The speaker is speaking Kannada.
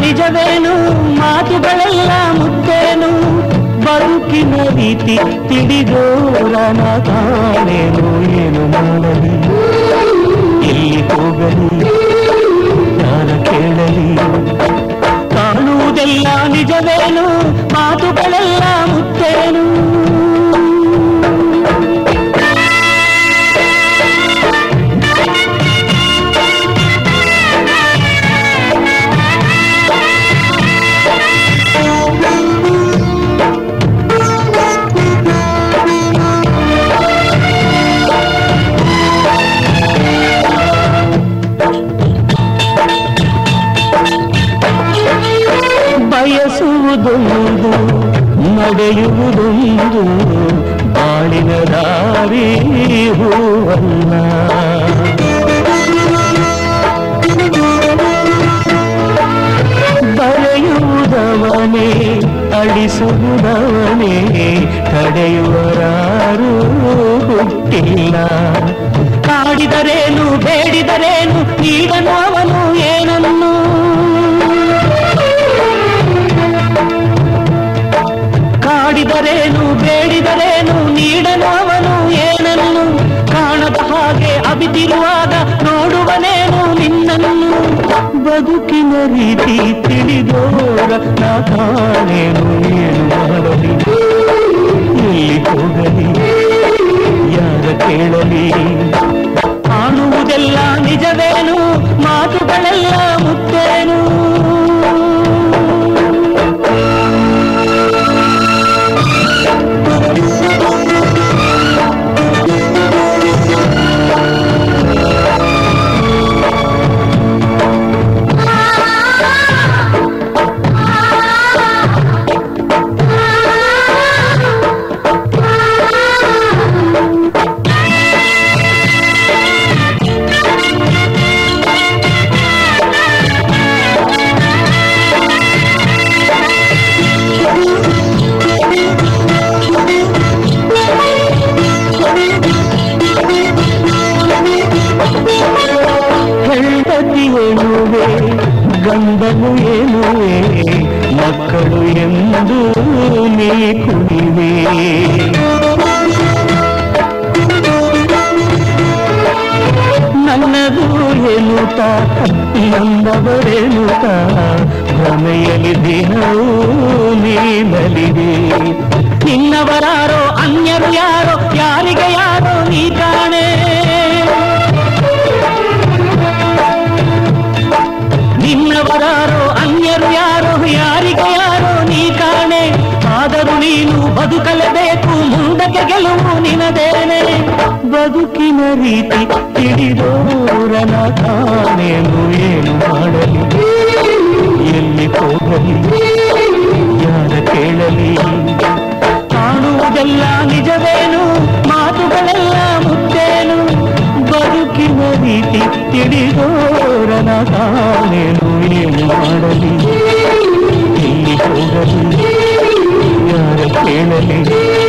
ನಿಜವೇನು ಮಾತುಗಳೆಲ್ಲ ಮುತ್ತೇನು ಬದುಕಿನ ರೀತಿ ತಿಳಿದೋರನ ಕಾಣೇನು ಏನು ಮಾಡಲಿ ಎಲ್ಲಿ ಹೋಗಲಿ ಯಾರ ಕೇಳಲಿ ಕಾಣುವುದೆಲ್ಲ ನಿಜವೇನು ಮಾತುಗಳೆಲ್ಲ ಮುತ್ತೇನು ಬಯಸುವುದೊಂದು ನಡೆಯುವುದೊಂದು ಬಾಳಿನ ದಾರಿ ಹೂವಲ್ಲ ಬರೆಯುವುದವನೇ ಅಳಿಸುವುದವನೇ ತಡೆಯುವರಾರು ಹುಟ್ಟಿಲ್ಲ ಕಾಡಿದರೇನು ಬೇಡಿದರೇನು ನೀಡನು ಅವನು ಏನನ್ನು ಕಾಡಿದರೇನು ಬೇಡಿದರೇನು ನೀಡನು ಅವನು ಏನನ್ನು ಕಾಣದ ಹಾಗೆ ಅಬಿತಿರುವಾಗ ನೋಡುವನೇನು ನಿನ್ನನ್ನು ಬದುಕಿನ ರೀತಿ ತಿಳಿದೋರ ನಾ ಕಾಣೇನು ಏನು ಮಾಡಲಿ ಎಲ್ಲಿ ಹೋಗಲಿ ಯಾರ ಕೇಳಲಿ ಕಾಣುವುದೆಲ್ಲ ನಿಜವೇನು ಮಾತುಗಳೆಲ್ಲ ಮುತ್ತೇನು ಹೆಂಡತಿ ಎನ್ನುವೆ ಗಂಡನು ಎನ್ನುವೆ ಮಕ್ಕಳು ಎಂದು ನೀ ಕುಣಿವೆ ನನ್ನದು ಎನ್ನುತ್ತ ನಂದವರೆನ್ನುತ್ತ ಭ್ರಮೆಯಲ್ಲಿ ದಿನವೂ ನೀ ನಲಿವೆ ನಿನ್ನವರಾರೋ ಅನ್ಯರು ಯಾರೋ ಯಾರಿಗೆ ಯಾರೋ ನೀ ಕಾಣೆ ನಿನ್ನವರಾರೋ ಅನ್ಯರು ಯಾರೋ ಯಾರಿಗೆ ಯಾರೋ ನೀ ಕಾಣೆ ಆದರೂ ನೀನು ಬದುಕಲೇಬೇಕು ಮುಂದಕ್ಕೆ ಗೆಲುವು ನಿನದೇನೆ ಬದುಕಿನ ರೀತಿ ತಿಳಿದೋರನ ಕಾಣೇನು ಏನು ಮಾಡಲಿ ಎಲ್ಲಿ ಹೋಗಲಿ ಯಾರ ಕೇಳಲಿ ಕಾಣುವುದೆಲ್ಲ ನಿಜವೇನು ಮಾತುಗಳೆಲ್ಲ ಮುತ್ತೇನು ಬದುಕಿನ ರೀತಿ ತಿಳಿದೋರನ ಕಾಣೇನು ಏನು ಮಾಡಲಿ ಎಲ್ಲಿ ಹೋಗಲಿ ಯಾರ ಕೇಳಲಿ